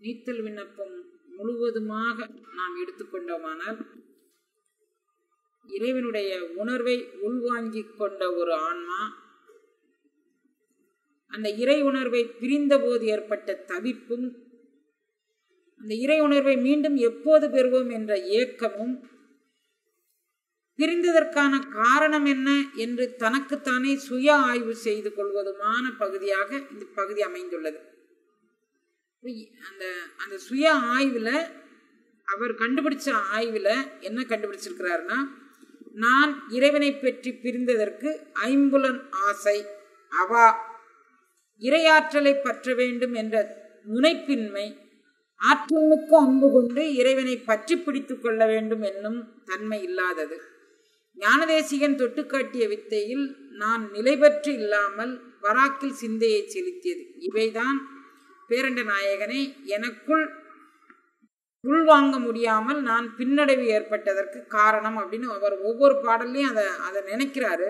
நீத்தல் விண்ணப்பம் முழுவதுமாக நாம் எடுத்துக்கொண்டோமானால் இறைவனுடைய உணர்வை உள்வாங்கிக் கொண்ட ஒரு ஆன்மா அந்த இறை உணர்வை பிரிந்தபோது ஏற்பட்ட தவிப்பும் அந்த இறை உணர்வை மீண்டும் எப்போது பெறுவோம் என்ற ஏக்கமும் பிரிந்ததற்கான காரணம் என்ன என்று தனக்குத்தானே சுய ஆய்வு செய்து கொள்வதுமான பகுதியாக இந்த பகுதி அமைந்துள்ளது அந்த அந்த சுய ஆய்வில் அவர் கண்டுபிடிச்ச ஆய்வில் என்ன கண்டுபிடிச்சிருக்கிறாருன்னா நான் இறைவனை பற்றி பிரிந்ததற்கு ஐம்புலன் ஆசை அவா இறையாற்றலை பற்ற வேண்டும் என்ற முனைப்பின்மை ஆற்றலுக்கு அன்பு கொண்டு இறைவனை பற்றி பிடித்து கொள்ள வேண்டும் என்னும் தன்மை இல்லாதது ஞானதேசிகன் தொட்டுக்காட்டிய வித்தையில் நான் நிலை பெற்று இல்லாமல் வராக்கில் சிந்தையை செலுத்தியது இவைதான் பேரண்ட நாயகனை எனக்குள் உள்வாங்க முடியாமல் நான் பின்னடைவு ஏற்பட்டதற்கு காரணம் அப்படின்னு அவர் ஒவ்வொரு பாடல்லையும் அதை அதை நினைக்கிறாரு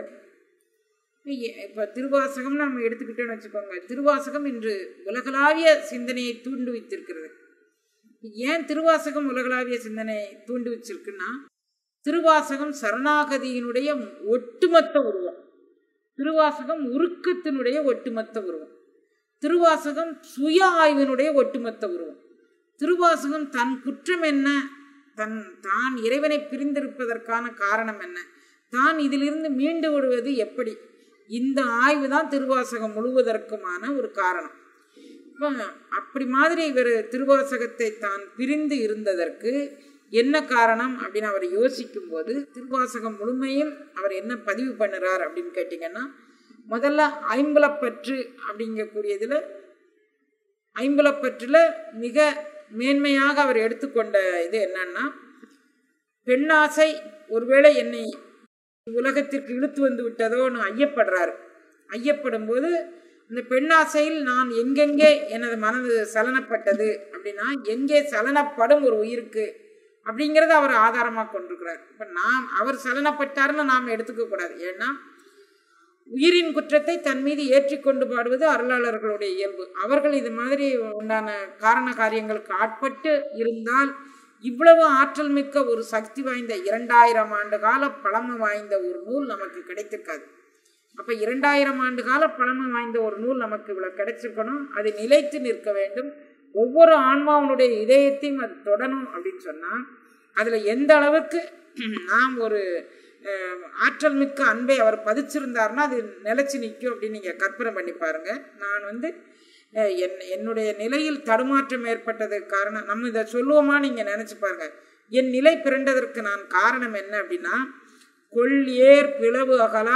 இப்போ திருவாசகம் நம்ம எடுத்துக்கிட்டோன்னு வச்சுக்கோங்க திருவாசகம் இன்று உலகளாவிய சிந்தனையை தூண்டு வைத்திருக்கிறது ஏன் திருவாசகம் உலகளாவிய சிந்தனையை தூண்டு வச்சிருக்குன்னா திருவாசகம் சரணாகதியினுடைய ஒட்டுமொத்த உருவம் திருவாசகம் உருக்கத்தினுடைய ஒட்டுமொத்த உருவம் திருவாசகம் சுய ஆய்வினுடைய ஒட்டுமொத்த உருவம் திருவாசகம் தன் குற்றம் என்ன தன் தான் இறைவனை பிரிந்திருப்பதற்கான காரணம் என்ன தான் இதிலிருந்து மீண்டு விடுவது எப்படி இந்த ஆய்வு தான் திருவாசகம் முழுவதற்குமான ஒரு காரணம் இப்போ அப்படி மாதிரி இவர் திருவாசகத்தை தான் பிரிந்து இருந்ததற்கு என்ன காரணம் அப்படின்னு அவர் யோசிக்கும் போது திருவாசகம் முழுமையில் அவர் என்ன பதிவு பண்ணுறார் அப்படின்னு கேட்டிங்கன்னா முதல்ல ஐம்பலப்பற்று அப்படிங்கக்கூடியதில் ஐம்பலப்பற்றில் மிக மேன்மையாக அவர் எடுத்துக்கொண்ட இது என்னன்னா பெண்ணாசை ஒருவேளை என்னை உலகத்திற்கு இழுத்து வந்து விட்டதோன்னு ஐயப்படுறாரு ஐயப்படும் போது இந்த பெண்ணாசையில் நான் எங்கெங்கே எனது மனது சலனப்பட்டது அப்படின்னா எங்கே சலனப்படும் ஒரு உயிருக்கு அப்படிங்கிறத அவர் ஆதாரமாக கொண்டிருக்கிறார் இப்போ நாம் அவர் சலனப்பட்டாருன்னு நாம் எடுத்துக்க கூடாது ஏன்னா உயிரின் குற்றத்தை தன் மீது ஏற்றிக்கொண்டு பாடுவது அருளாளர்களுடைய இயல்பு அவர்கள் இது மாதிரி உண்டான காரண காரியங்களுக்கு ஆட்பட்டு இருந்தால் இவ்வளவு ஆற்றல் மிக்க ஒரு சக்தி வாய்ந்த இரண்டாயிரம் ஆண்டு கால பழமை வாய்ந்த ஒரு நூல் நமக்கு கிடைத்திருக்காது அப்போ இரண்டாயிரம் ஆண்டு கால பழமை வாய்ந்த ஒரு நூல் நமக்கு இவ்வளோ கிடைச்சிருக்கணும் அது நிலைத்து நிற்க வேண்டும் ஒவ்வொரு ஆன்மாவனுடைய இதயத்தையும் அது தொடணும் அப்படின்னு சொன்னால் அதில் எந்த அளவுக்கு நாம் ஒரு ஆற்றல் மிக்க அன்பை அவர் பதிச்சிருந்தார்னா அது நிலச்சி நிற்கும் அப்படின்னு நீங்கள் கற்பனை பண்ணி பாருங்கள் நான் வந்து என் என்னுடைய நிலையில் தடுமாற்றம் ஏற்பட்டது காரணம் நம்ம இதை சொல்லுவோமா நீங்கள் நினச்சி பாருங்க என் நிலை பிறண்டதற்கு நான் காரணம் என்ன அப்படின்னா கொள் ஏர் பிளவு அகலா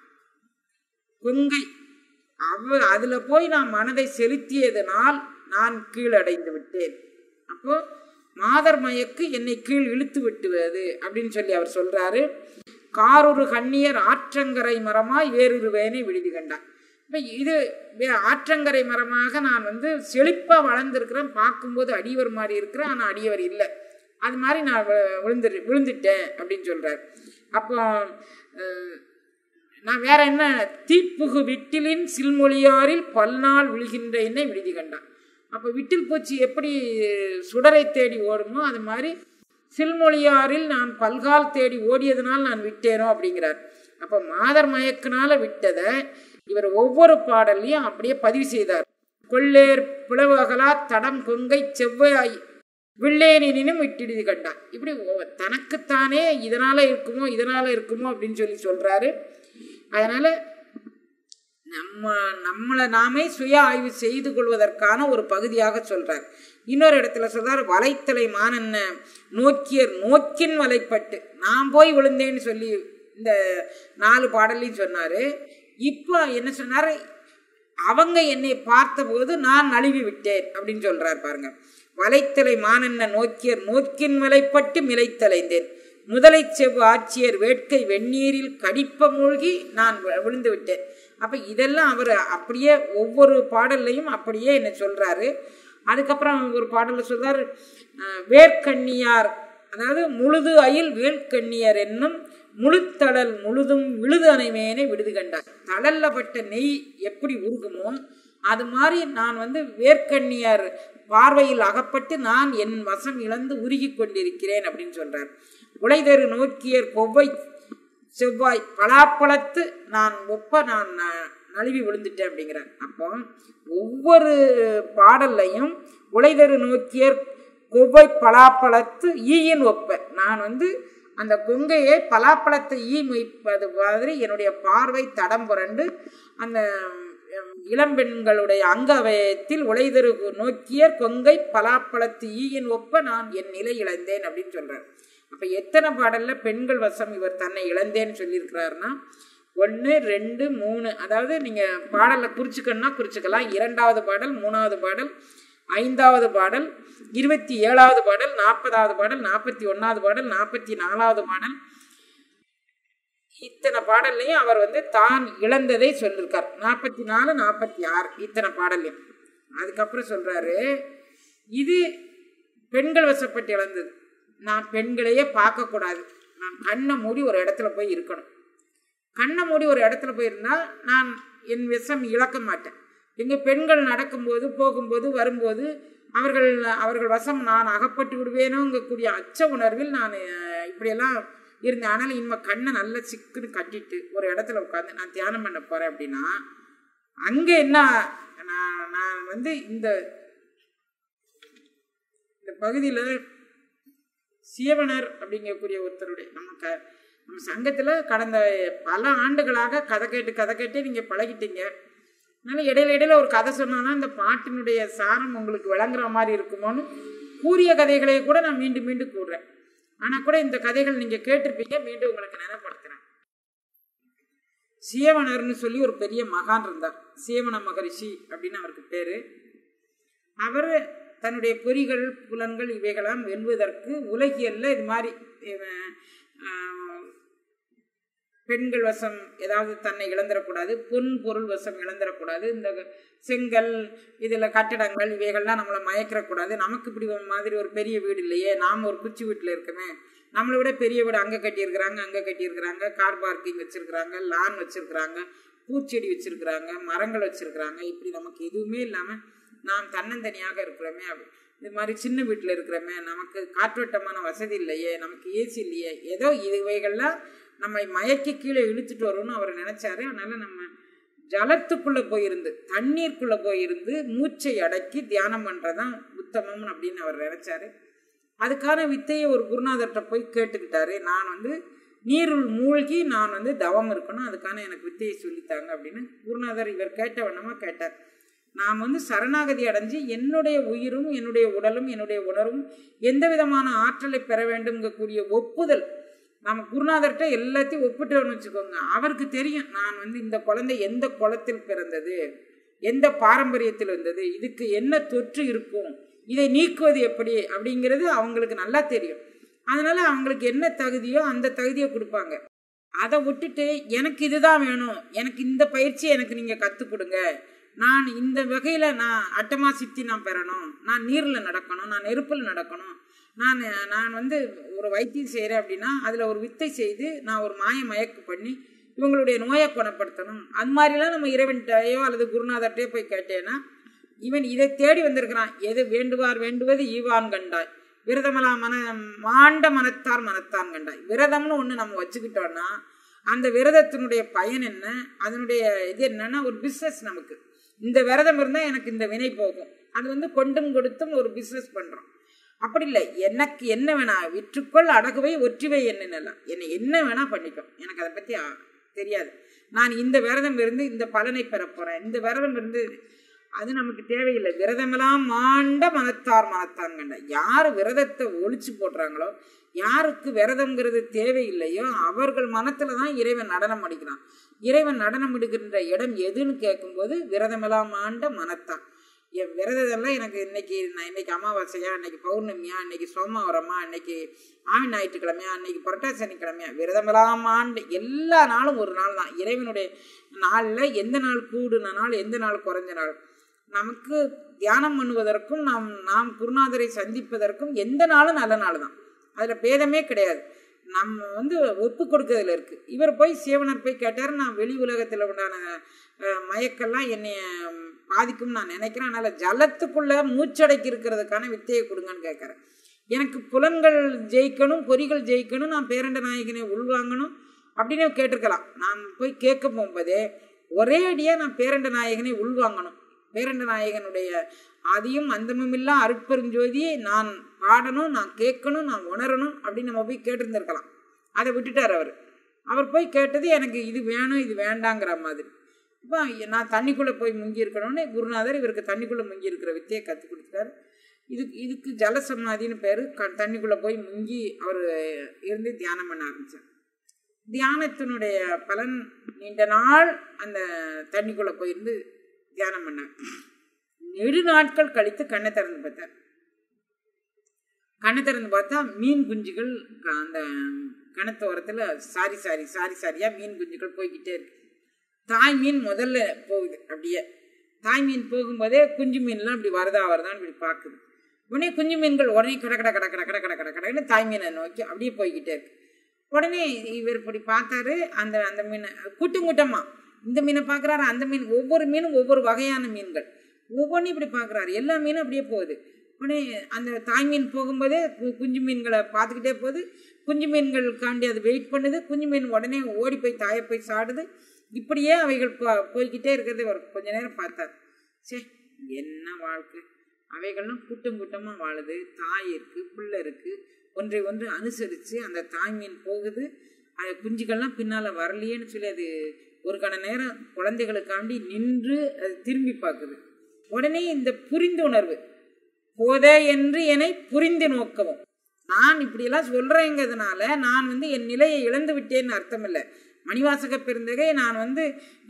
கொங்கை அவ அதில் போய் நான் மனதை செலுத்தியதனால் நான் கீழடைந்து விட்டேன் அப்போ மாதர் மயக்கு என்னை கீழ் இழுத்து விட்டுவது அப்படின்னு சொல்லி அவர் சொல்றாரு காரொரு கண்ணியர் ஆற்றங்கரை மரமாய் வேறொரு வேனை விடுதி கண்டார் இப்போ இது ஆற்றங்கரை மரமாக நான் வந்து செழிப்பாக வளர்ந்துருக்கிறேன் பார்க்கும்போது அடியவர் மாதிரி இருக்கிறேன் ஆனால் அடியவர் இல்லை அது மாதிரி நான் விழுந்து விழுந்துட்டேன் அப்படின்னு சொல்கிறார் அப்போ நான் வேற என்ன தீப்புகு விட்டிலின் சில்மொழியாரில் பல்நாள் விழுகின்ற என்னை விடுதி கண்டான் அப்போ விட்டில் பூச்சி எப்படி சுடரை தேடி ஓடுமோ அது மாதிரி சில்மொழியாரில் நான் பல்கால் தேடி ஓடியதனால் நான் விட்டேனோ அப்படிங்கிறார் அப்போ மாதர் மயக்கினால விட்டதை இவர் ஒவ்வொரு பாடல்லையும் அப்படியே பதிவு செய்தார் கொள்ளேர் பிளவகலா தடம் கொங்கை செவ்வாய் வில்லேனினும் விட்டிடுதி கண்டான் இப்படி தனக்குத்தானே இதனால இருக்குமோ இதனால இருக்குமோ அப்படின்னு சொல்லி சொல்றாரு அதனால நம்ம நம்மளை நாமே சுய ஆய்வு செய்து கொள்வதற்கான ஒரு பகுதியாக சொல்றார் இன்னொரு இடத்துல சொல்றார் வலைத்தலை மானன்ன நோக்கியர் நோக்கின் வலைப்பட்டு நான் போய் விழுந்தேன்னு சொல்லி இந்த நாலு பாடலையும் சொன்னாரு இப்போ என்ன சொன்னார் அவங்க என்னை பார்த்தபோது நான் நழுவி விட்டேன் அப்படின்னு சொல்றார் பாருங்க வலைத்தலை மானன்ன நோக்கியர் நோக்கின் வலைப்பட்டு மிளைத்தலைந்தேன் முதலை செவ்வு ஆட்சியர் வேட்கை வெந்நீரில் கடிப்ப மூழ்கி நான் விழுந்து விட்டேன் அப்போ இதெல்லாம் அவர் அப்படியே ஒவ்வொரு பாடல்லையும் அப்படியே என்ன சொல்கிறாரு அதுக்கப்புறம் ஒரு பாடலில் சொல்றார் வேர்க்கண்ணியார் அதாவது முழுது அயில் வேல்கண்ணியர் என்னும் முழுத்தடல் முழுதும் விழுது அணைமேனை விடுது கண்டார் தடல்ல பட்ட நெய் எப்படி உருகுமோ அது மாதிரி நான் வந்து வேர்க்கண்ணியார் பார்வையில் அகப்பட்டு நான் என் வசம் இழந்து உருகி கொண்டிருக்கிறேன் அப்படின்னு சொல்றார் உழைதரு நோக்கியர் கொவ்வை செவ்வாய் பலாப்பழத்து நான் ஒப்ப நான் ந- நழுவி விழுந்துட்டேன் அப்படிங்கிறார் அப்போ ஒவ்வொரு பாடல்லையும் உழைதரு நோக்கியர் கொவ்வை பலாப்பழத்து ஈயின் ஒப்ப நான் வந்து அந்த கொங்கையை பலாப்பழத்தை ஈ மொய்ப்பது மாதிரி என்னுடைய பார்வை தடம் புரண்டு அந்த உம், இளம்பெண்களுடைய அங்கவயத்தில் உழைதரு நோக்கிய கொங்கை பலாப்பழத்து ஈயின் ஒப்ப நான் என் நிலை இழந்தேன் அப்படின்னு சொல்றார் அப்ப எத்தனை பாடல்ல பெண்கள் வசம் இவர் தன்னை இழந்தேன்னு சொல்லியிருக்கிறாருன்னா ஒன்று ரெண்டு மூணு அதாவது நீங்க பாடலை குறிச்சுக்கணும்னா குறிச்சுக்கலாம் இரண்டாவது பாடல் மூணாவது பாடல் ஐந்தாவது பாடல் இருபத்தி ஏழாவது பாடல் நாற்பதாவது பாடல் நாற்பத்தி ஒன்றாவது பாடல் நாற்பத்தி நாலாவது பாடல் இத்தனை பாடல்லையும் அவர் வந்து தான் இழந்ததை சொல்லியிருக்கார் நாற்பத்தி நாலு நாற்பத்தி ஆறு இத்தனை பாடல்லையும் அதுக்கப்புறம் சொல்றாரு இது பெண்கள் வசப்பட்டு இழந்தது நான் பெண்களையே பார்க்கக்கூடாது நான் கண்ணை மூடி ஒரு இடத்துல போய் இருக்கணும் கண்ணை மூடி ஒரு இடத்துல போயிருந்தா நான் என் விஷம் இழக்க மாட்டேன் எங்க பெண்கள் நடக்கும்போது போகும்போது வரும்போது அவர்கள் அவர்கள் வசம் நான் அகப்பட்டு விடுவேனோங்கக்கூடிய அச்ச உணர்வில் நான் அஹ், இப்படியெல்லாம் இருந்தேன் ஆனால் இனிமே கண்ணை நல்லா சிக்குன்னு கட்டிட்டு ஒரு இடத்துல உட்காந்து நான் தியானம் பண்ண போறேன் அப்படின்னா அங்கே என்ன நான் நான் வந்து இந்த இந்த பகுதியில் சீவனர் அப்படிங்கக்கூடிய ஒருத்தருடைய நம்ம க நம்ம சங்கத்தில் கடந்த பல ஆண்டுகளாக கதை கேட்டு கதை கேட்டு நீங்கள் பழகிட்டீங்க அதனால இடையில இடையில ஒரு கதை சொன்னோன்னா இந்த பாட்டினுடைய சாரம் உங்களுக்கு விளங்குற மாதிரி இருக்குமோன்னு கூறிய கதைகளை கூட நான் மீண்டும் மீண்டும் கூறுறேன் ஆனால் கூட இந்த கதைகள் நீங்கள் கேட்டிருப்பீங்க மீண்டும் உங்களுக்கு நினைப்படுத்துகிறேன் சீவனர்னு சொல்லி ஒரு பெரிய மகான் இருந்தார் சீவன மகரிஷி அப்படின்னு அவருக்கு பேர் அவர் தன்னுடைய பொறிகள் புலன்கள் இவைகளாம் வெல்வதற்கு உலகியல்ல இது மாதிரி இவன், ஆஹ், பெண்கள் வசம் ஏதாவது தன்னை இழந்துடக்கூடாது பொன் பொருள் வசம் இழந்துடக்கூடாது இந்த செங்கல் இதில் கட்டடங்கள் இவைகள்லாம் நம்மளை மயக்கிறக்கூடாது நமக்கு இப்படி ஒரு மாதிரி ஒரு பெரிய வீடு இல்லையே நாம் ஒரு குச்சி வீட்டில் இருக்கமே நம்மளை விட பெரிய வீடு அங்கே கட்டியிருக்கிறாங்க அங்கே கட்டியிருக்கிறாங்க கார் பார்க்கிங் வச்சுருக்கிறாங்க லான் வச்சுருக்கிறாங்க பூச்செடி வச்சுருக்கிறாங்க மரங்கள் வச்சுருக்கிறாங்க இப்படி நமக்கு எதுவுமே இல்லாமல் நாம் தன்னந்தனியாக இருக்கிறோமே அப்படி இது மாதிரி சின்ன வீட்டில் இருக்கிறோமே நமக்கு காற்றோட்டமான வசதி இல்லையே நமக்கு ஏசி இல்லையே ஏதோ இவைகள்லாம் நம்மை மயக்கி கீழே இழுத்துட்டு வரும்னு அவர் நினைச்சாரு அதனால நம்ம ஜலத்துக்குள்ள போயிருந்து தண்ணீருக்குள்ள போயிருந்து மூச்சை அடக்கி தியானம் பண்றதான் உத்தமம் அப்படின்னு அவர் நினைச்சாரு அதுக்கான வித்தையை ஒரு குருநாதர்கிட்ட போய் கேட்டுக்கிட்டாரு நான் வந்து நீருள் மூழ்கி நான் வந்து தவம் இருக்கணும் அதுக்கான எனக்கு வித்தையை சொல்லித்தாங்க அப்படின்னு குருநாதர் இவர் கேட்ட வண்ணமா கேட்டார் நாம் வந்து சரணாகதி அடைஞ்சு என்னுடைய உயிரும் என்னுடைய உடலும் என்னுடைய உணர்வும் எந்த விதமான ஆற்றலை பெற வேண்டும்ங்கக்கூடிய ஒப்புதல் நம்ம குருநாதர்கிட்ட எல்லாத்தையும் ஒப்பிட்டோம்னு வச்சுக்கோங்க அவருக்கு தெரியும் நான் வந்து இந்த குழந்தை எந்த குளத்தில் பிறந்தது எந்த பாரம்பரியத்தில் வந்தது இதுக்கு என்ன தொற்று இருக்கும் இதை நீக்குவது எப்படி அப்படிங்கிறது அவங்களுக்கு நல்லா தெரியும் அதனால அவங்களுக்கு என்ன தகுதியோ அந்த தகுதியை கொடுப்பாங்க அதை விட்டுட்டு எனக்கு இதுதான் வேணும் எனக்கு இந்த பயிற்சி எனக்கு நீங்கள் கற்றுக் கொடுங்க நான் இந்த வகையில் நான் அட்டமா சித்தி நான் பெறணும் நான் நீரில் நடக்கணும் நான் நெருப்பில் நடக்கணும் நான் நான் வந்து ஒரு வைத்தியம் செய்கிறேன் அப்படின்னா அதில் ஒரு வித்தை செய்து நான் ஒரு மாய மயக்கு பண்ணி இவங்களுடைய நோயை குணப்படுத்தணும் அது மாதிரிலாம் நம்ம இறைவன்கிட்டயோ அல்லது குருநாதர்கிட்டயோ போய் கேட்டேன்னா இவன் இதை தேடி வந்திருக்கிறான் எது வேண்டுவார் வேண்டுவது ஈவான் கண்டாய் விரதமெல்லாம் மன மாண்ட மனத்தார் மனத்தான் கண்டாய் விரதம்னு ஒன்று நம்ம வச்சுக்கிட்டோம்னா அந்த விரதத்தினுடைய பயன் என்ன அதனுடைய இது என்னன்னா ஒரு பிஸ்னஸ் நமக்கு இந்த விரதம் இருந்தால் எனக்கு இந்த வினை போகும் அது வந்து கொண்டும் கொடுத்தும் ஒரு பிஸ்னஸ் பண்ணுறோம் அப்படி இல்லை எனக்கு என்ன வேணா விற்றுக்கொள் அடகுவை ஒற்றிவை என்னென்னலாம் என்னை என்ன வேணா பண்ணிக்கும் எனக்கு அதை பற்றி தெரியாது நான் இந்த விரதம் இருந்து இந்த பலனை பெற போகிறேன் இந்த விரதம் இருந்து அது நமக்கு தேவையில்லை விரதமெல்லாம் மாண்ட மனத்தார் மனத்தான் கண்ட யார் விரதத்தை ஒழிச்சு போடுறாங்களோ யாருக்கு விரதங்கிறது தேவையில்லையோ அவர்கள் மனத்துல தான் இறைவன் நடனம் அடிக்கிறான் இறைவன் நடனம் எடுக்கின்ற இடம் எதுன்னு கேட்கும்போது விரதமெல்லாம் ஆண்ட மனத்தான் என் விரதத்தெல்லாம் எனக்கு இன்னைக்கு நான் இன்னைக்கு அமாவாசையா இன்னைக்கு பௌர்ணமியா இன்னைக்கு சோமவாரமா இன்னைக்கு ஆவி ஞாயிற்றுக்கிழமையா இன்னைக்கு புரட்டாசி சனிக்கிழமையா விரதமெல்லாம் ஆண்டு எல்லா நாளும் ஒரு நாள் தான் இறைவனுடைய நாளில் எந்த நாள் கூடுன நாள் எந்த நாள் குறைஞ்ச நாள் நமக்கு தியானம் பண்ணுவதற்கும் நாம் நாம் குருநாதரை சந்திப்பதற்கும் எந்த நாளும் நல்ல நாள் தான் அதில் பேதமே கிடையாது நம்ம வந்து ஒப்பு கொடுக்கறதுல இருக்கு இவர் போய் சேவனர் போய் கேட்டார் நான் வெளி உலகத்தில் உண்டான அஹ், மயக்கெல்லாம் என்னை பாதிக்கும் நான் நினைக்கிறேன் அதனால் ஜலத்துக்குள்ளே மூச்சடைக்கி இருக்கிறதுக்கான வித்தையை கொடுங்கன்னு கேட்குறேன் எனக்கு புலன்கள் ஜெயிக்கணும் பொறிகள் ஜெயிக்கணும் நான் பேரண்ட நாயகனை உள்வாங்கணும் அப்படின்னு கேட்டிருக்கலாம் நான் போய் கேட்க போகும்போதே ஒரே அடியாக நான் பேரண்ட நாயகனை உள்வாங்கணும் பேரண்ட நாயகனுடைய ஆதியும் அந்தமும் இல்லா அருட்பெருஞ்சோதியை நான் பாடணும் நான் கேட்கணும் நான் உணரணும் அப்படின்னு நம்ம போய் கேட்டிருந்திருக்கலாம் அதை விட்டுட்டார் அவர் அவர் போய் கேட்டது எனக்கு இது வேணும் இது வேண்டாங்கிற மாதிரி இப்போ நான் தண்ணிக்குள்ளே போய் முங்கி இருக்கணும்னு குருநாதர் இவருக்கு தண்ணிக்குள்ளே முங்கி இருக்கிற வித்தையை கற்றுக் கொடுத்தாரு இது இதுக்கு ஜலசமாதின்னு பேர் க தண்ணிக்குள்ளே போய் முங்கி அவர் இருந்து தியானம் பண்ண ஆரம்பித்தார் தியானத்தினுடைய பலன் நீண்ட நாள் அந்த தண்ணிக்குள்ளே போயிருந்து தியானம் பண்ணார் நெடு நாட்கள் கழித்து கண்ணை திறந்து பார்த்தார் கண்ணை திறந்து பார்த்தா மீன் குஞ்சுகள் அந்த கணத்தோரத்தில் சாரி சாரி சாரி சாரியாக மீன் குஞ்சுகள் போய்கிட்டே இருக்கு தாய் மீன் முதல்ல போகுது அப்படியே தாய் மீன் போகும்போதே குஞ்சு மீன்லாம் இப்படி வருதா வருதான்னு இப்படி பார்க்குது உடனே குஞ்சு மீன்கள் உடனே கட கட கட கட கட கட கட கடன்னு தாய் மீனை நோக்கி அப்படியே போய்கிட்டே இருக்கு உடனே இவர் இப்படி பார்த்தாரு அந்த அந்த மீனை கூட்டம் கூட்டமாக இந்த மீனை பார்க்குறாரு அந்த மீன் ஒவ்வொரு மீனும் ஒவ்வொரு வகையான மீன்கள் ஒவ்வொன்றும் இப்படி பார்க்குறாரு எல்லா மீனும் அப்படியே போகுது உடனே அந்த தாய் மீன் போகும்போதே குஞ்சு மீன்களை பார்த்துக்கிட்டே போகுது குஞ்சு மீன்களுக்காண்டி அது வெயிட் பண்ணுது குஞ்சு மீன் உடனே ஓடி போய் தாயை போய் சாடுது இப்படியே அவைகள் போ போய்கிட்டே இருக்கிறது ஒரு கொஞ்ச நேரம் பார்த்தார் சே என்ன வாழ்க்கை அவைகள்லாம் கூட்டம் கூட்டமாக வாழுது தாய் இருக்குது பிள்ளை இருக்குது ஒன்றை ஒன்று அனுசரித்து அந்த தாய் மீன் போகுது அது குஞ்சுகள்லாம் பின்னால் வரலையேன்னு சொல்லி அது ஒரு கண நேரம் குழந்தைகளுக்காண்டி நின்று அது திரும்பி பார்க்குது உடனே இந்த புரிந்துணர்வு போத என்று என்னை புரிந்து நோக்கவும் நான் இப்படியெல்லாம் சொல்கிறேங்கிறதுனால நான் வந்து என் நிலையை இழந்து விட்டேன்னு அர்த்தம் இல்லை மணிவாசக பெருந்தகை நான் வந்து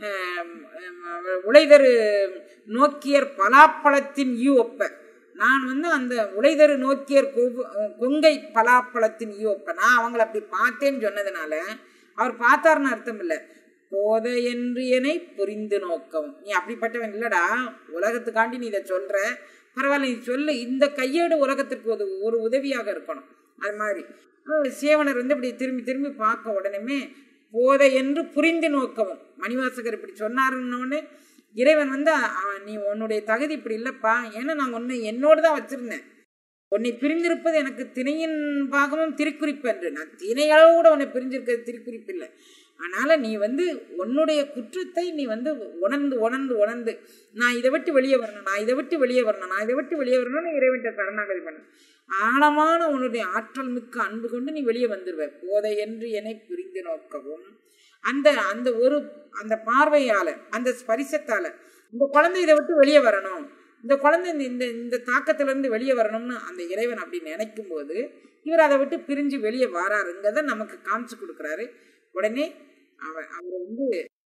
உழைதரு நோக்கியர் பலாப்பழத்தின் ஈ ஒப்ப நான் வந்து அந்த உழைதரு நோக்கியர் கொங்கை பலாப்பழத்தின் ஈ ஒப்ப நான் அவங்கள அப்படி பார்த்தேன்னு சொன்னதுனால அவர் பார்த்தாருன்னு அர்த்தம் இல்லை போத என்று என்னை புரிந்து நோக்கவும் நீ அப்படிப்பட்டவன் இல்லடா உலகத்துக்காண்டி நீ இதை சொல்ற பரவாயில்ல நீ சொல்லு இந்த கையேடு உலகத்திற்கு ஒரு ஒரு உதவியாக இருக்கணும் அது மாதிரி சேவனர் வந்து இப்படி திரும்பி திரும்பி பார்க்க உடனே போதை என்று புரிந்து நோக்கவும் மணிவாசகர் இப்படி சொன்னாருன்னொடனே இறைவன் வந்து நீ உன்னுடைய தகுதி இப்படி இல்லைப்பா ஏன்னா நான் உன்னை என்னோடு தான் வச்சுருந்தேன் உன்னை பிரிந்திருப்பது எனக்கு திணையின் பாகமும் திருக்குறிப்பு என்று நான் திணையளவு கூட உன்னை பிரிஞ்சிருக்கிறது திருக்குறிப்பு இல்லை அதனால் நீ வந்து உன்னுடைய குற்றத்தை நீ வந்து உணர்ந்து உணர்ந்து உணர்ந்து நான் இதை விட்டு வெளியே வரணும் நான் இதை விட்டு வெளியே வரணும் நான் இதை விட்டு வெளியே வரணும்னு இறைவன்ட்ட சரணாகதி பண்ண ஆழமான உன்னுடைய ஆற்றல் மிக்க அன்பு கொண்டு நீ வெளியே வந்துடுவ போதை என்று என்னை புரிந்து நோக்கவும் அந்த அந்த ஒரு அந்த பார்வையால அந்த ஸ்பரிசத்தால இந்த குழந்தை இதை விட்டு வெளியே வரணும் இந்த குழந்தை இந்த இந்த இந்த தாக்கத்திலேருந்து வெளியே வரணும்னு அந்த இறைவன் அப்படி நினைக்கும் போது இவர் அதை விட்டு பிரிஞ்சு வெளியே வராருங்கிறத நமக்கு காமிச்சு கொடுக்குறாரு உடனே அவர் அவர் வந்து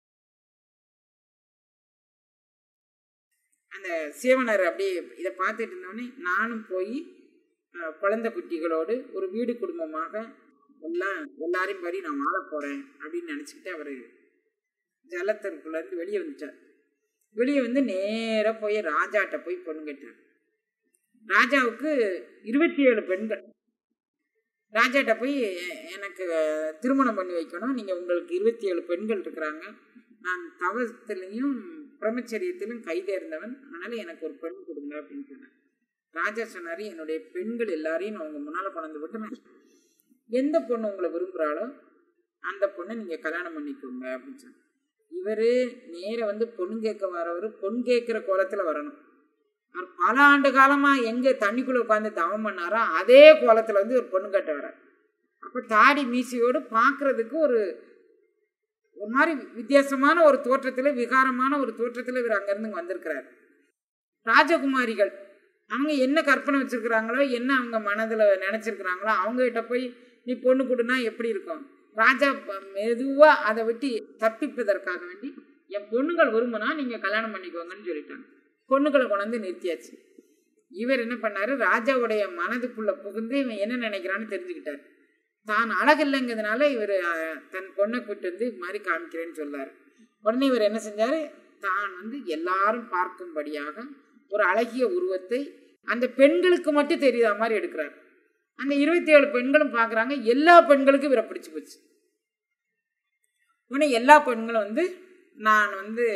அந்த சேவனர் அப்படியே இதை பார்த்துட்டு இருந்தோடனே நானும் போய் குழந்தை குட்டிகளோடு ஒரு வீடு குடும்பமாக எல்லாம் எல்லாரையும் படி நான் வாழ போகிறேன் அப்படின்னு நினச்சிக்கிட்டு அவர் ஜலத்திற்குள்ளேருந்து வெளியே வந்துட்டார் வெளியே வந்து நேராக போய் ராஜாட்ட போய் பொண்ணு கேட்டார் ராஜாவுக்கு இருபத்தி ஏழு பெண்கள் ராஜாட்ட போய் எனக்கு திருமணம் பண்ணி வைக்கணும் நீங்கள் உங்களுக்கு இருபத்தி ஏழு பெண்கள் இருக்கிறாங்க நான் தவத்திலையும் பிரம்மச்சரியத்திலும் கைதேர்ந்தவன் அதனால் எனக்கு ஒரு பெண் கொடுங்க அப்படின்னு சொன்னேன் ராஜா சொன்னார் என்னுடைய பெண்கள் எல்லாரையும் நான் உங்கள் முன்னால் கொண்டு விட்டு எந்த பொண்ணு உங்களை விரும்புகிறாளோ அந்த பொண்ணை நீங்கள் கல்யாணம் பண்ணிக்கோங்க அப்படின்னு சொன்னார் இவர் நேர வந்து பொண்ணு கேட்க வரவர் பொண்ணு கேட்குற கோலத்தில் வரணும் அவர் பல ஆண்டு காலமாக எங்கே தண்ணிக்குள்ளே உட்காந்து தவம் பண்ணாரோ அதே கோலத்தில் வந்து ஒரு பொண்ணு கட்ட வர அப்போ தாடி மீசையோடு பார்க்குறதுக்கு ஒரு ஒரு மாதிரி வித்தியாசமான ஒரு தோற்றத்தில் விகாரமான ஒரு தோற்றத்தில் இவர் அங்கேருந்து வந்திருக்கிறார் ராஜகுமாரிகள் அவங்க என்ன கற்பனை வச்சுருக்குறாங்களோ என்ன அவங்க மனதில் நினச்சிருக்கிறாங்களோ அவங்ககிட்ட போய் நீ பொண்ணு கொடுனா எப்படி இருக்கும் ராஜா மெதுவாக அதை விட்டு தப்பிப்பதற்காக வேண்டி என் பொண்ணுகள் விரும்புனா நீங்கள் கல்யாணம் பண்ணிக்கோங்கன்னு சொல்லிட்டாங்க பொண்ணுகளை கொண்டாந்து நிறுத்தியாச்சு இவர் என்ன பண்ணாரு ராஜாவுடைய மனதுக்குள்ள புகுந்து இவன் என்ன நினைக்கிறான்னு தெரிஞ்சுக்கிட்டார் தான் அழகில்லைங்கிறதுனால இவர் தன் பொண்ணை கூட்டு வந்து இது மாதிரி காமிக்கிறேன்னு சொல்லார் உடனே இவர் என்ன செஞ்சார் தான் வந்து எல்லாரும் பார்க்கும்படியாக ஒரு அழகிய உருவத்தை அந்த பெண்களுக்கு மட்டும் தெரியுதா மாதிரி எடுக்கிறார் அந்த இருபத்தி ஏழு பெண்களும் பார்க்குறாங்க எல்லா பெண்களுக்கும் இவரை பிடிச்சி போச்சு உடனே எல்லா பெண்களும் வந்து நான் வந்து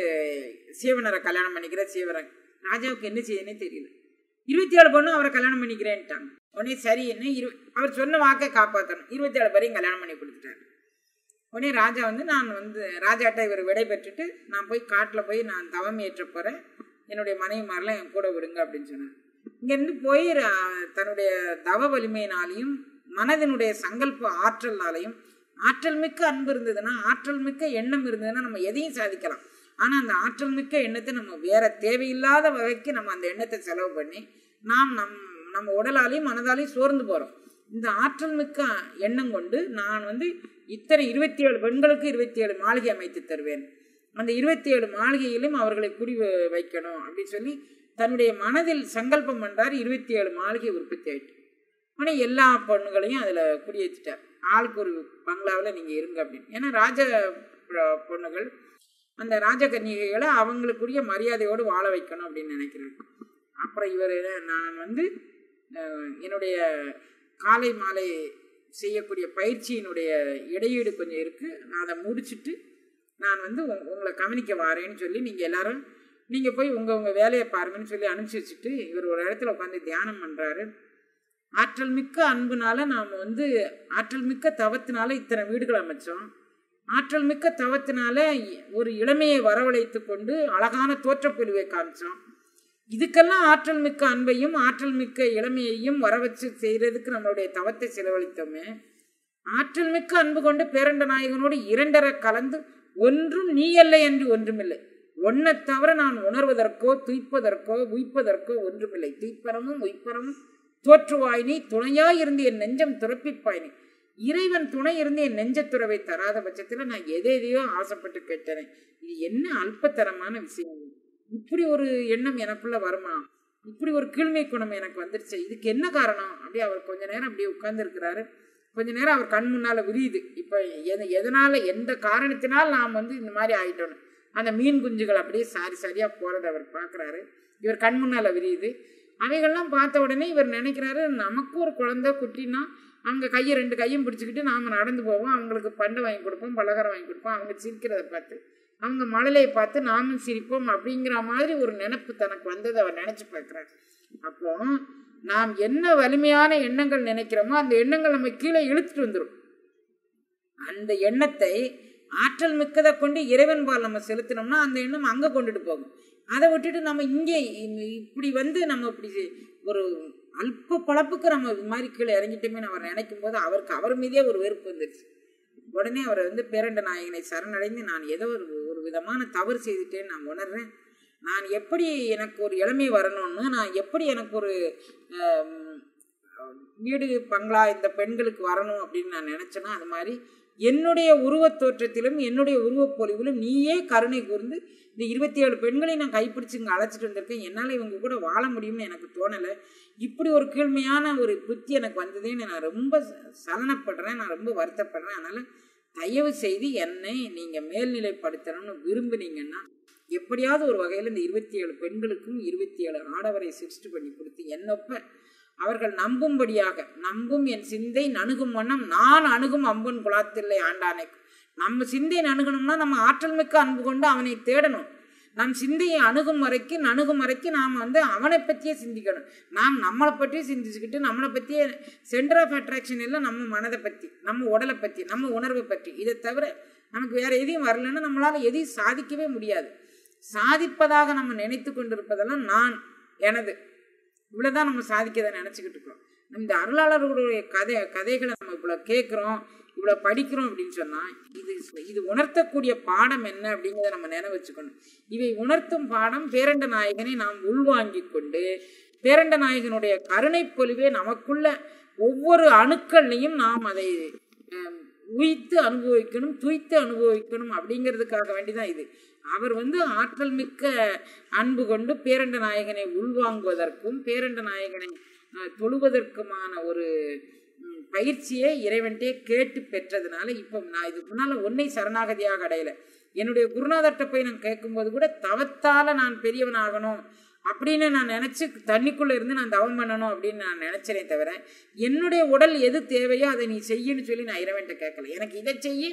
சீவனரை கல்யாணம் பண்ணிக்கிறேன் சீவரன் ராஜாவுக்கு என்ன செய்யனே தெரியல இருபத்தி ஏழு பொண்ணும் அவரை கல்யாணம் பண்ணிக்கிறேன்ட்டாங்க உடனே சரி என்ன இரு அவர் சொன்ன வாக்கை காப்பாற்றணும் இருபத்தி ஏழு பேரையும் கல்யாணம் பண்ணி கொடுத்துட்டாரு உடனே ராஜா வந்து நான் வந்து ராஜாட்ட இவர் விடை பெற்றுட்டு நான் போய் காட்டில் போய் நான் தவம் ஏற்ற போகிறேன் என்னுடைய மனைவிமாரெலாம் என் கூட விடுங்க அப்படின்னு சொன்னார் இங்கேருந்து போய் ரா- தன்னுடைய தவ வலிமையினாலையும் மனதினுடைய சங்கல்ப ஆற்றல்னாலையும் ஆற்றல் மிக்க அன்பு இருந்ததுன்னா ஆற்றல் மிக்க எண்ணம் இருந்ததுன்னா நம்ம எதையும் சாதிக்கலாம் ஆனால் அந்த ஆற்றல் மிக்க எண்ணத்தை நம்ம வேற தேவையில்லாத வகைக்கு நம்ம அந்த எண்ணத்தை செலவு பண்ணி நாம் நம் நம்ம உடலாலையும் மனதாலையும் சோர்ந்து போகிறோம் இந்த ஆற்றல் மிக்க எண்ணம் கொண்டு நான் வந்து இத்தனை இருபத்தி ஏழு பெண்களுக்கு இருபத்தி ஏழு மாளிகை அமைத்து தருவேன் அந்த இருபத்தி ஏழு மாளிகையிலும் அவர்களை குடி வ- வைக்கணும் அப்படின்னு சொல்லி தன்னுடைய மனதில் சங்கல்பம் பண்றார் இருபத்தி ஏழு மாளிகை உற்பத்தி ஆயிட்டு ஆனால் எல்லா பொண்ணுகளையும் அதில் குடியேற்றிட்டார் ஆளுக்கு ஒரு பங்களாவில் நீங்கள் இருங்க அப்படின்னு ஏன்னா ராஜ பொ- பொண்ணுகள் அந்த ராஜகன்னிகைகளை அவங்களுக்குரிய மரியாதையோடு வாழ வைக்கணும் அப்படின்னு நினைக்கிறாங்க அப்புறம் இவர் நான் வந்து அஹ், என்னுடைய காலை மாலை செய்யக்கூடிய பயிற்சியினுடைய இடையீடு கொஞ்சம் இருக்குது நான் அதை முடிச்சுட்டு நான் வந்து உங்க- உங்களை கவனிக்க வாரேன்னு சொல்லி நீங்கள் எல்லாரும் நீங்கள் போய் உங்கள் உங்கள் வேலையை பாருங்கன்னு சொல்லி அனுப்பிச்சி வச்சுட்டு இவர் ஒரு இடத்துல உட்காந்து தியானம் பண்ணுறாரு ஆற்றல் மிக்க அன்புனால நாம் வந்து ஆற்றல் மிக்க தவத்தினால இத்தனை வீடுகள் அமைச்சோம் ஆற்றல் மிக்க தவத்தினால ஒரு இளமையை வரவழைத்து கொண்டு அழகான தோற்றப்பிரிவை காமிச்சோம் இதுக்கெல்லாம் ஆற்றல் மிக்க அன்பையும் ஆற்றல் மிக்க இளமையையும் வர வச்சு செய்கிறதுக்கு நம்மளுடைய தவத்தை செலவழித்தோமே ஆற்றல் மிக்க அன்பு கொண்டு பேரண்ட நாயகனோடு இரண்டரை கலந்து ஒன்றும் நீ அல்ல என்று ஒன்றுமில்லை ஒன்றை தவிர நான் உணர்வதற்கோ துய்ப்பதற்கோ உய்ப்பதற்கோ ஒன்றுமில்லை துய்ப்பரமும் உய்ப்பரமும் தோற்றுவாய் நீ துணையாய் இருந்து என் நெஞ்சம் துறப்பிப்பாய் நீ இறைவன் துணை இருந்து என் நெஞ்சத்துறவை தராத பட்சத்தில் நான் எதை எதையோ ஆசைப்பட்டு கேட்டேனே இது என்ன அல்பத்தரமான விஷயம் இப்படி ஒரு எண்ணம் எனக்குள்ள வருமா இப்படி ஒரு கீழ்மை குணம் எனக்கு வந்துருச்சு இதுக்கு என்ன காரணம் அப்படியே அவர் கொஞ்ச நேரம் அப்படியே உட்கார்ந்துருக்கிறாரு கொஞ்ச நேரம் அவர் கண் முன்னால் விரியுது இப்போ எது எதனால் எந்த காரணத்தினால் நாம் வந்து இந்த மாதிரி ஆயிட்டோன்னு அந்த மீன் குஞ்சுகள் அப்படியே சாரி சரியாக போகிறத அவர் பார்க்குறாரு இவர் கண் முன்னால் விரியுது அவைகள்லாம் பார்த்த உடனே இவர் நினைக்கிறாரு நமக்கு ஒரு குழந்தை குட்டினா அவங்க கையை ரெண்டு கையும் பிடிச்சிக்கிட்டு நாம் நடந்து போவோம் அவங்களுக்கு பண்டை வாங்கி கொடுப்போம் பலகாரம் வாங்கி கொடுப்போம் அவங்க சிரிக்கிறத பார்த்து அவங்க மழலையை பார்த்து நாமும் சிரிப்போம் அப்படிங்கிற மாதிரி ஒரு நினைப்பு தனக்கு வந்ததை அவர் நினச்சி பார்க்குறாரு அப்போ நாம் என்ன வலிமையான எண்ணங்கள் நினைக்கிறோமோ அந்த எண்ணங்கள் நம்ம கீழே இழுத்துட்டு வந்துடும் அந்த எண்ணத்தை ஆற்றல் மிக்கதை கொண்டு இறைவன் பால் நம்ம செலுத்தினோம்னா அந்த எண்ணம் அங்கே கொண்டுட்டு போகும் அதை விட்டுட்டு நம்ம இங்கே இ- இப்படி வந்து நம்ம இப்படி செ- ஒரு அல்ப பழப்புக்கு நம்ம இது மாதிரி கீழே இறங்கிட்டோமே அவர் நினைக்கும் போது அவருக்கு அவர் மீதே ஒரு வெறுப்பு வந்துருச்சு உடனே அவர் வந்து பேரண்ட நாயகனை சரணடைந்து நான் ஏதோ ஒரு ஒரு விதமான தவறு செய்துட்டேன்னு நான் உணர்றேன் நான் எப்படி எனக்கு ஒரு இளமை வரணும்னு நான் எப்படி எனக்கு ஒரு ஆம், வீடு பங்களா இந்த பெண்களுக்கு வரணும் அப்படின்னு நான் நினச்சேன்னா அது மாதிரி என்னுடைய உருவத் தோற்றத்திலும் என்னுடைய உருவப் பொலிவிலும் நீயே கருணை கூர்ந்து இந்த இருபத்தி ஏழு பெண்களை நான் கைப்பிடிச்சு இங்கே அழைச்சிட்டு வந்திருக்கேன் என்னால் இவங்க கூட வாழ முடியும்னு எனக்கு தோணலை இப்படி ஒரு கீழ்மையான ஒரு புத்தி எனக்கு வந்ததேன்னு நான் ரொம்ப ச- சலனப்படுறேன் நான் ரொம்ப வருத்தப்படுறேன் அதனால் தயவு செய்து என்னை நீங்கள் மேல்நிலைப்படுத்தணும்னு விரும்புனீங்கன்னா எப்படியாவது ஒரு வகையில் இந்த இருபத்தி ஏழு பெண்களுக்கும் இருபத்தி ஏழு ஆடவரை சிருஷ்டி பண்ணி கொடுத்து என்னொப்ப அவர்கள் நம்பும்படியாக நம்பும் என் சிந்தை நணுகும் வண்ணம் நான் அணுகும் அம்பன் குலாத்தில்லை ஆண்டானை நம்ம சிந்தை நணுகணும்னா நம்ம ஆற்றல் மிக்க அன்பு கொண்டு அவனை தேடணும் நம் சிந்தையை அணுகும் வரைக்கும் நணுகும் வரைக்கும் நாம் வந்து அவனை பற்றியே சிந்திக்கணும் நாம் நம்மளை பற்றியே சிந்திச்சுக்கிட்டு நம்மளை பற்றியே சென்டர் ஆஃப் அட்ராக்ஷன் எல்லாம் நம்ம மனதை பற்றி நம்ம உடலை பற்றி நம்ம உணர்வை பற்றி இதை தவிர நமக்கு வேற எதையும் வரலன்னா நம்மளால் எதையும் சாதிக்கவே முடியாது சாதிப்பதாக நம்ம நினைத்து கொண்டிருப்பதெல்லாம் நான் எனது இவ்வளோதான் நம்ம சாதிக்கதை நினச்சிக்கிட்டு இருக்கோம் இந்த அருளாளர்களுடைய கதை கதைகளை நம்ம இவ்வளோ கேட்குறோம் இவ்வளோ படிக்கிறோம் அப்படின்னு சொன்னால் இது இது உணர்த்தக்கூடிய பாடம் என்ன அப்படிங்கிறத நம்ம நினைவு வச்சுக்கணும் இவை உணர்த்தும் பாடம் பேரண்ட நாயகனை நாம் உள்வாங்கிக் கொண்டு பேரண்ட நாயகனுடைய கருணை பொலிவே நமக்குள்ள ஒவ்வொரு அணுக்கள்லையும் நாம் அதை அஹ், உய்த்து அனுபவிக்கணும் துய்த்து அனுபவிக்கணும் அப்படிங்கிறதுக்காக வேண்டி தான் இது அவர் வந்து ஆற்றல் மிக்க அன்பு கொண்டு பேரண்ட நாயகனை உள்வாங்குவதற்கும் பேரண்ட நாயகனை அஹ், தொழுவதற்குமான ஒரு ம், பயிற்சியை இறைவன்ட்டே கேட்டு பெற்றதுனால இப்போ நான் இதுக்கு முன்னால் ஒன்றை சரணாகதியாக அடையலை என்னுடைய குருநாதர்கிட்ட போய் நான் கேட்கும்போது கூட தவத்தால் நான் பெரியவனாகணும் அப்படின்னு நான் நினச்சி தண்ணிக்குள்ளே இருந்து நான் தவம் பண்ணணும் அப்படின்னு நான் நினச்சேனே தவிர என்னுடைய உடல் எது தேவையோ அதை நீ செய்யன்னு சொல்லி நான் இறைவன்ட்ட கேட்கல எனக்கு இதை செய்ய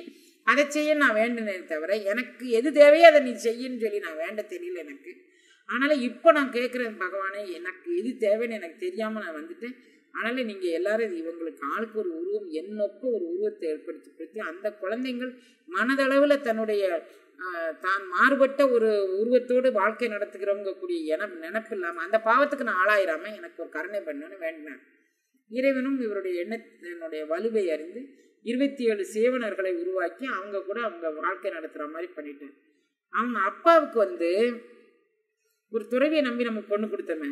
அதை செய்ய நான் வேண்டினேன் தவிர எனக்கு எது தேவையோ அதை நீ செய்யன்னு சொல்லி நான் வேண்ட தெரியல எனக்கு அதனால் இப்போ நான் கேட்குறேன் பகவானே எனக்கு எது தேவைன்னு எனக்கு தெரியாமல் நான் வந்துட்டேன் அதனால் நீங்கள் எல்லாரும் இது இவங்களுக்கு ஆளுக்கு ஒரு உருவம் என்னொப்ப ஒரு உருவத்தை ஏற்படுத்தி கொடுத்து அந்த குழந்தைங்கள் மனதளவில் தன்னுடைய ஆஹ், தான் மாறுபட்ட ஒரு உருவத்தோடு வாழ்க்கை நடத்துகிறவங்க கூடிய என நினப்பு இல்லாமல் அந்த பாவத்துக்கு நான் ஆளாயிராம எனக்கு ஒரு கருணை பண்ணணும்னு வேண்டினேன் இறைவனும் இவருடைய எண்ணத்தினுடைய வலுவை அறிந்து இருபத்தி ஏழு சேவனர்களை உருவாக்கி அவங்க கூட அவங்க வாழ்க்கை நடத்துகிற மாதிரி பண்ணிட்டேன் அவங்க அப்பாவுக்கு வந்து ஒரு துறவியை நம்பி நம்ம பொண்ணு கொடுத்தோமே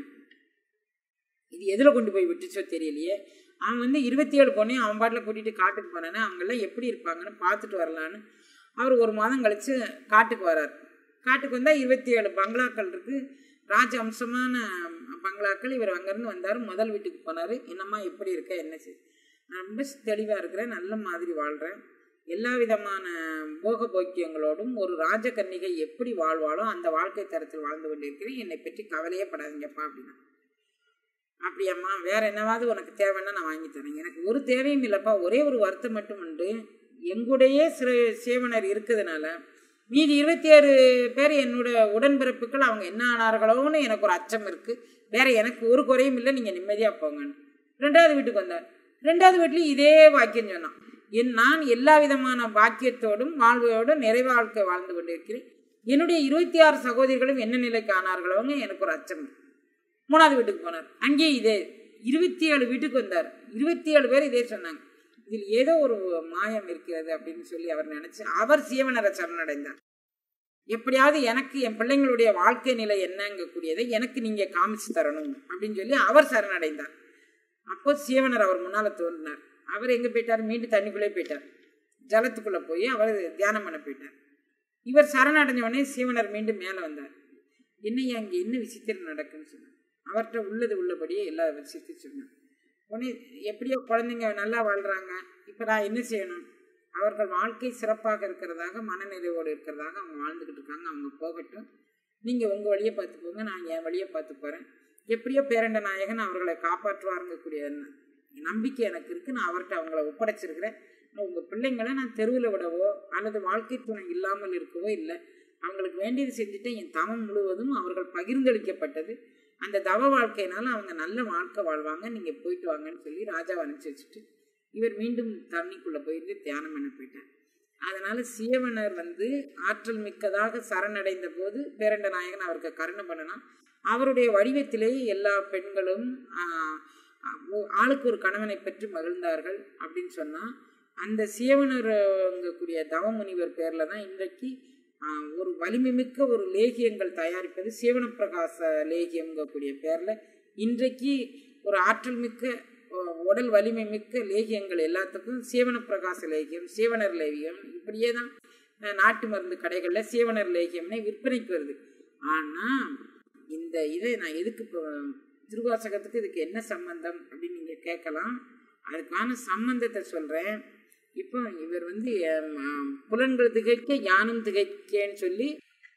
இது எதில் கொண்டு போய் விட்டுச்சோ தெரியலையே அவன் வந்து இருபத்தி ஏழு பொண்ணையும் அவன் பாட்டில் கூட்டிகிட்டு காட்டுக்கு போனானே அவங்கெல்லாம் எப்படி இருப்பாங்கன்னு பார்த்துட்டு வரலான்னு அவர் ஒரு மாதம் கழித்து காட்டுக்கு வரார் காட்டுக்கு வந்தால் இருபத்தி ஏழு பங்களாக்கள் இருக்குது ராஜ அம்சமான பங்களாக்கள் இவர் அங்கேருந்து வந்தார் முதல் வீட்டுக்கு போனார் என்னம்மா எப்படி இருக்க என்ன செய் நான் ரொம்ப தெளிவாக இருக்கிறேன் நல்ல மாதிரி வாழ்கிறேன் எல்லா விதமான போக போக்கியங்களோடும் ஒரு ராஜகன்னிகை எப்படி வாழ்வாளோ அந்த வாழ்க்கை தரத்தில் வாழ்ந்து கொண்டிருக்கிறேன் என்னை பற்றி கவலையே படாதீங்கப்பா அப்படின்னா அப்படியாம்மா வேற என்னவாவது உனக்கு தேவைன்னா நான் வாங்கி தரேன் எனக்கு ஒரு தேவையும் இல்லைப்பா ஒரே ஒரு வருத்தம் மட்டும் உண்டு எங்குடைய சிற சேவனர் இருக்கிறதுனால மீதி இருபத்தி ஆறு பேர் என்னோட உடன்பிறப்புகள் அவங்க என்ன ஆனார்களோன்னு எனக்கு ஒரு அச்சம் இருக்குது வேற எனக்கு ஒரு குறையும் இல்லை நீங்கள் நிம்மதியாக போங்கன்னு ரெண்டாவது வீட்டுக்கு வந்தார் ரெண்டாவது வீட்லேயும் இதே வாக்கியம் சொன்னான் என் நான் எல்லா விதமான பாக்கியத்தோடும் வாழ்வோடும் நிறைவாழ்க்கை வாழ்ந்து கொண்டிருக்கிறேன் என்னுடைய இருபத்தி ஆறு சகோதரிகளும் என்ன நிலைக்கு ஆனார்களோங்க எனக்கு ஒரு அச்சம் இருக்கு. மூணாவது வீட்டுக்கு போனார் அங்கேயும் இதே இருபத்தி ஏழு வீட்டுக்கு வந்தார் இருபத்தி ஏழு பேர் இதே சொன்னாங்க இதில் ஏதோ ஒரு மாயம் இருக்கிறது அப்படின்னு சொல்லி அவர் நினைச்சு அவர் சீவனரை சரணடைந்தார் எப்படியாவது எனக்கு என் பிள்ளைங்களுடைய வாழ்க்கை நிலை என்னங்கக்கூடியதை எனக்கு நீங்கள் காமிச்சு தரணும் அப்படின்னு சொல்லி அவர் சரணடைந்தார் அப்போ சீவனர் அவர் முன்னால் தோன்றினார் அவர் எங்கே போயிட்டார் மீண்டும் தண்ணிக்குள்ளே போயிட்டார் ஜலத்துக்குள்ளே போய் அவர் தியானம் பண்ண போயிட்டார் இவர் சரணடைஞ்ச உடனே சீவனர் மீண்டும் மேலே வந்தார் என்னையா அங்கே என்ன விசித்திரம் நடக்குன்னு சொன்னார் அவர்கிட்ட உள்ளது உள்ளபடியே எல்லா விஷயத்தையும் சொன்னார் உடனே எப்படியோ குழந்தைங்க நல்லா வாழ்கிறாங்க இப்போ நான் என்ன செய்யணும் அவர்கள் வாழ்க்கை சிறப்பாக இருக்கிறதாக மனநிறைவோடு இருக்கிறதாக அவங்க வாழ்ந்துக்கிட்டு இருக்காங்க அவங்க போகட்டும் நீங்கள் உங்கள் வழியை பார்த்து போங்க நான் என் வழியை பார்த்து போகிறேன் எப்படியோ பேரண்ட நாயகன் அவர்களை காப்பாற்றுவாருங்கக்கூடிய நம்பிக்கை எனக்கு இருக்குது நான் அவர்கிட்ட அவங்கள ஒப்படைச்சிருக்கிறேன் உங்கள் பிள்ளைங்களை நான் தெருவில் விடவோ அல்லது வாழ்க்கை துணை இல்லாமல் இருக்கவோ இல்லை அவங்களுக்கு வேண்டியது செஞ்சுட்டு என் தவம் முழுவதும் அவர்கள் பகிர்ந்தளிக்கப்பட்டது அந்த தவ வாழ்க்கையினால அவங்க நல்ல வாழ்க்கை வாழ்வாங்க நீங்கள் போயிட்டு வாங்கன்னு சொல்லி ராஜாவை அனுப்பிச்சி வச்சுட்டு இவர் மீண்டும் தண்ணிக்குள்ளே போயிட்டு தியானம் பண்ண போயிட்டார் அதனால் சீவனர் வந்து ஆற்றல் மிக்கதாக சரணடைந்த போது பேரண்ட நாயகன் அவருக்கு கருணை பண்ணனா அவருடைய வடிவத்திலேயே எல்லா பெண்களும் ஆஹ், ஓ- ஆளுக்கு ஒரு கணவனை பெற்று மகிழ்ந்தார்கள் அப்படின்னு சொன்னால் அந்த சீவனருங்கக்கூடிய தவமுனிவர் பேரில் தான் இன்றைக்கு ஆஹ், ஒரு வலிமை மிக்க ஒரு லேகியங்கள் தயாரிப்பது சீவனப்பிரகாச லேகியம்ங்கக்கூடிய பேரில் இன்றைக்கு ஒரு ஆற்றல் மிக்க அஹ், உடல் வலிமை மிக்க லேகியங்கள் எல்லாத்துக்கும் சீவனப்பிரகாச லேகியம் சீவனர் லேகியம் இப்படியே தான் அஹ், நாட்டு மருந்து கடைகளில் சீவனர் லேகியம்னே விற்பனைக்கு வருது ஆனால் இந்த இதை நான் எதுக்கு இப்போ திருவாசகத்துக்கு இதுக்கு என்ன சம்பந்தம் அப்படின்னு நீங்கள் கேட்கலாம் அதுக்கான சம்பந்தத்தை சொல்கிறேன் இப்போ இவர் வந்து ஹம், ஆம், புலன்கள் திகைக்க ஞானம் திகைக்கேன்னு சொல்லி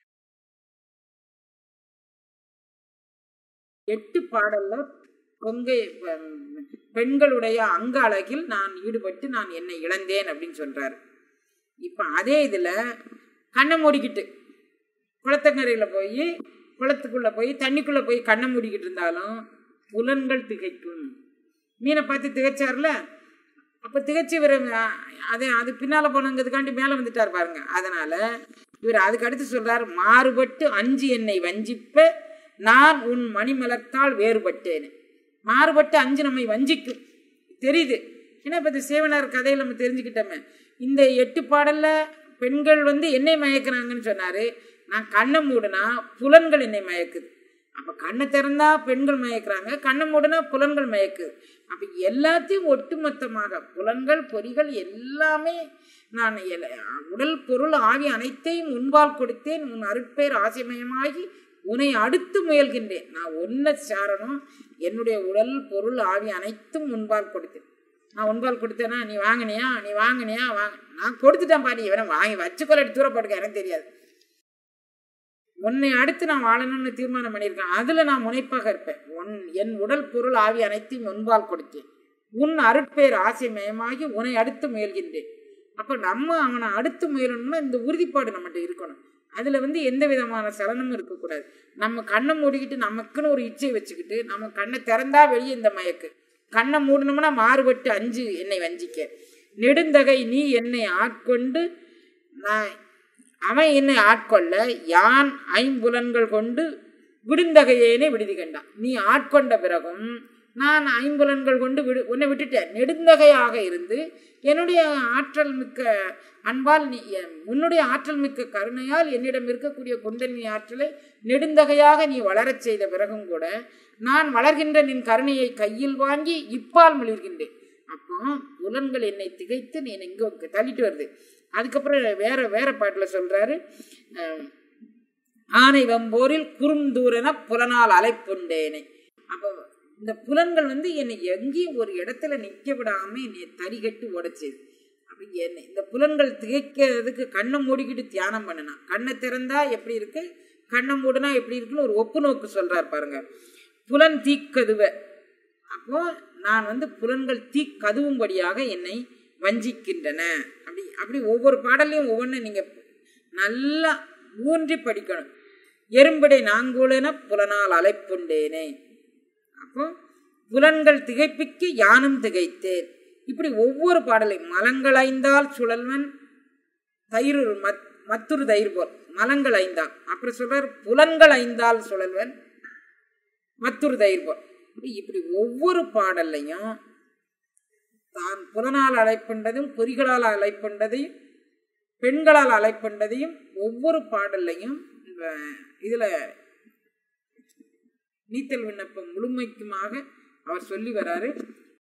எட்டு பாடல்ல கொங்கை ஹம், பெண்களுடைய அங்க அழகில் நான் ஈடுபட்டு நான் என்னை இழந்தேன் அப்படின்னு சொல்றாரு இப்போ அதே இதில் கண்ணை மூடிக்கிட்டு குளத்தங்கரையில் போய் குளத்துக்குள்ளே போய் தண்ணிக்குள்ளே போய் கண்ணை மூடிக்கிட்டு இருந்தாலும் புலன்கள் திகைக்கும் மீனை பார்த்து திகைச்சார்ல அப்போ திகைச்சு இவர் அது அது பின்னால் போனங்கிறதுக்காண்டி மேலே வந்துட்டார் பாருங்க அதனால் இவர் அதுக்கு அடுத்து சொல்கிறார் மாறுபட்டு அஞ்சு என்னை வஞ்சிப்ப நான் உன் மணிமலர்த்தால் வேறுபட்டேன் மாறுபட்டு அஞ்சு நம்மை வஞ்சிக்கும் தெரியுது ஏன்னா இப்போ இந்த சேவனார் கதையில் நம்ம தெரிஞ்சுக்கிட்டோமே இந்த எட்டு பாடலில் பெண்கள் வந்து என்னை மயக்குறாங்கன்னு சொன்னார் நான் கண்ணை மூடுனா புலன்கள் என்னை மயக்குது அப்போ கண்ணை திறந்தா பெண்கள் மயக்குறாங்க கண்ணை மூடுனா புலன்கள் மயக்குது அப்போ எல்லாத்தையும் ஒட்டுமொத்தமாக புலன்கள் பொறிகள் எல்லாமே நான் எல- உடல் பொருள் ஆவி அனைத்தையும் உன்பால் கொடுத்தேன் உன் அருட்பேர் ஆசைமயமாகி உன்னை அடுத்து முயல்கின்றேன் நான் ஒன்றை சாரணும் என்னுடைய உடல் பொருள் ஆவி அனைத்தும் உன்பால் கொடுத்தேன் நான் உன்பால் கொடுத்தேனா நீ வாங்கினியா நீ வாங்கினியா வாங்க நான் கொடுத்துட்டேன் பாடி இவனை வாங்கி வச்சுக்கொள்ள தூர போட்டுக்க எனக்கு தெரியாது உன்னை அடுத்து நான் வாழணும்னு தீர்மானம் பண்ணியிருக்கேன் அதில் நான் முனைப்பாக இருப்பேன் உன் என் உடல் பொருள் ஆவி அனைத்தையும் முன்பால் கொடுத்தேன் உன் அருட்பேர் ஆசை மயமாகி உன்னை அடுத்து முயல்கின்றேன் அப்போ நம்ம அவனை அடுத்து முயலணும்னா இந்த உறுதிப்பாடு நம்மகிட்ட இருக்கணும் அதில் வந்து எந்த விதமான சலனமும் இருக்கக்கூடாது நம்ம கண்ணை மூடிக்கிட்டு நமக்குன்னு ஒரு இச்சை வச்சுக்கிட்டு நம்ம கண்ணை திறந்தா வெளியே இந்த மயக்கு கண்ணை மூடணும்னா மாறுபட்டு அஞ்சு என்னை வஞ்சிக்க நெடுந்தகை நீ என்னை ஆட்கொண்டு நான் அவன் என்னை ஆட்கொள்ள யான் ஐம்புலன்கள் கொண்டு விடுந்தகையேனே விடுதி கண்டான் நீ ஆட்கொண்ட பிறகும் நான் ஐம்புலன்கள் கொண்டு விடு உன்னை விட்டுட்டேன் நெடுந்தகையாக இருந்து என்னுடைய ஆற்றல் மிக்க அன்பால் நீ என் உன்னுடைய ஆற்றல் மிக்க கருணையால் என்னிடம் இருக்கக்கூடிய குண்டலினி ஆற்றலை நெடுந்தகையாக நீ வளரச் செய்த பிறகும் கூட நான் வளர்கின்ற நின் கருணையை கையில் வாங்கி இப்பால் மிளிர்கின்றேன் அப்போ புலன்கள் என்னை திகைத்து நீ என்னை இங்கே தள்ளிட்டு வருது அதுக்கப்புறம் வேற வேற பாட்டில் சொல்றாரு அஹ், ஆனை வம்போரில் குறுந்தூரென புலனால் அலைப்புண்டேனே அப்போ இந்த புலன்கள் வந்து என்னை எங்கேயும் ஒரு இடத்துல நிற்க விடாம என்னை தறிகட்டு உடைச்சது அப்படி என்னை இந்த புலன்கள் திகைக்கிறதுக்கு கண்ணை மூடிக்கிட்டு தியானம் பண்ணினா கண்ணை திறந்தா எப்படி இருக்கு கண்ணை மூடினா எப்படி இருக்குன்னு ஒரு ஒப்பு நோக்கு சொல்றார் பாருங்க புலன் தீக்கதுவ அப்போ நான் வந்து புலன்கள் தீ கதுவும்படியாக என்னை வஞ்சிக்கின்றன அப்படி அப்படி ஒவ்வொரு பாடலையும் ஒவ்வொன்று நீங்க நல்லா ஊன்றி படிக்கணும் எறும்படை நாங்கூலென புலனால் அலைப்புண்டேனே அப்போ புலன்கள் திகைப்பிக்கு யானும் திகைத்தேன் இப்படி ஒவ்வொரு பாடலையும் மலங்கள் ஐந்தால் சுழல்வன் தயிர் மத் மத்துரு தயிர் போல் மலங்கள் ஐந்தால் அப்புறம் சொல்றார் புலன்கள் ஐந்தால் சுழல்வன் மத்துரு தயிர் போல் இப்படி இப்படி ஒவ்வொரு பாடல்லையும் தான் புலனால் அழைப்பண்டதும் பொறிகளால் அழைப்பண்டதையும் பெண்களால் அழைப்பண்டதையும் ஒவ்வொரு பாடல்லையும் இந்த இதுல நீத்தல் விண்ணப்பம் முழுமைக்குமாக அவர் சொல்லி வராரு